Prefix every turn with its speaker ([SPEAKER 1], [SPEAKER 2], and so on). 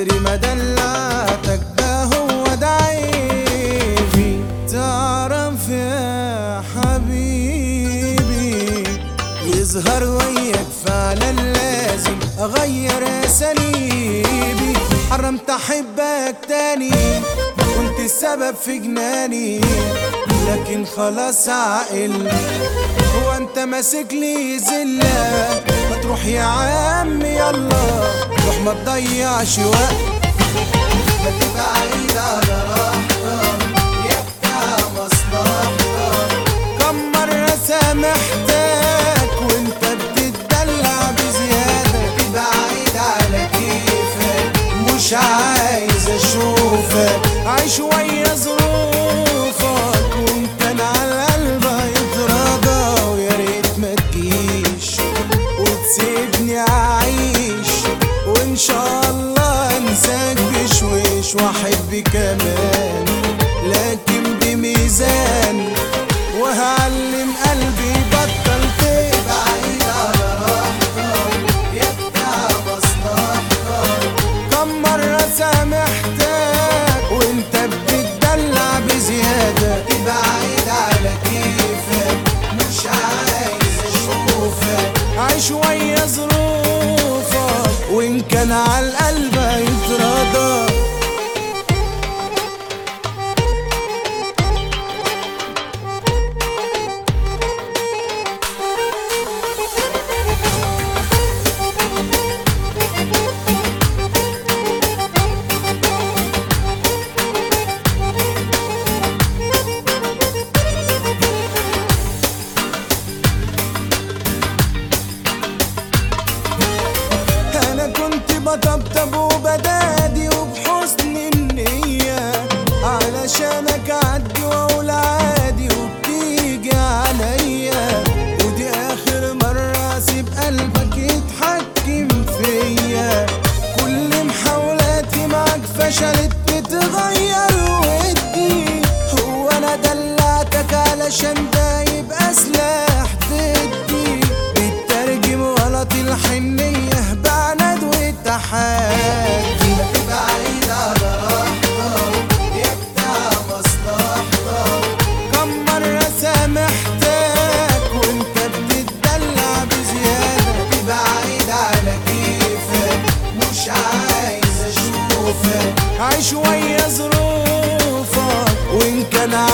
[SPEAKER 1] كتر ما دلعتك ده هو ده عيبي تعرف يا حبيبي يظهر وياك فعلا لازم اغير اساليبي حرمت احبك تاني كنت السبب في جناني لكن خلاص عقل هو انت ماسك لي زله ما تروح يا عم يلا روح ما تضيعش وقت ما تبقى عيد على راحتك يبقى مصلحتك كم مرة سامحتك وانت بتتدلع بزيادة تبقى عيد على كيفك مش عايز اشوفك عيش ويا ظروفك وانت انا على قلبي يتراضى ويا ريت ما تجيش وتسيبني اعيش وان شاء الله انساك بشويش واحب كمان لكن بميزان وهعلم قلبي بطل تبقى عيد على راحتك يبقى مصلحتك كم مرة سامحتك وانت بتدلع بزيادة تبقى عيد على كيفك مش عايز اشوفك عيش ويا ظروفك وان كان على القلب يترضى انا كنت بطبطب وبدادي وبحسن النية علشانك اعدي واقول عادي وبتيجي عليا ودي اخر مرة اسيب قلبك يتحكم فيا كل محاولاتي معاك فشلت بتغير ودي هو انا دلعتك علشان ده يبقى سلاح ضدي بتترجم غلط الحنية بعناد والتحدي تبقى عيد على راحتك يبقى مصلحتك كم مرة سامحتك وانت بتتدلع بزيادة تبقى عيد على كيفك مش عايز اشوفك عيش ويا ظروفك وان كان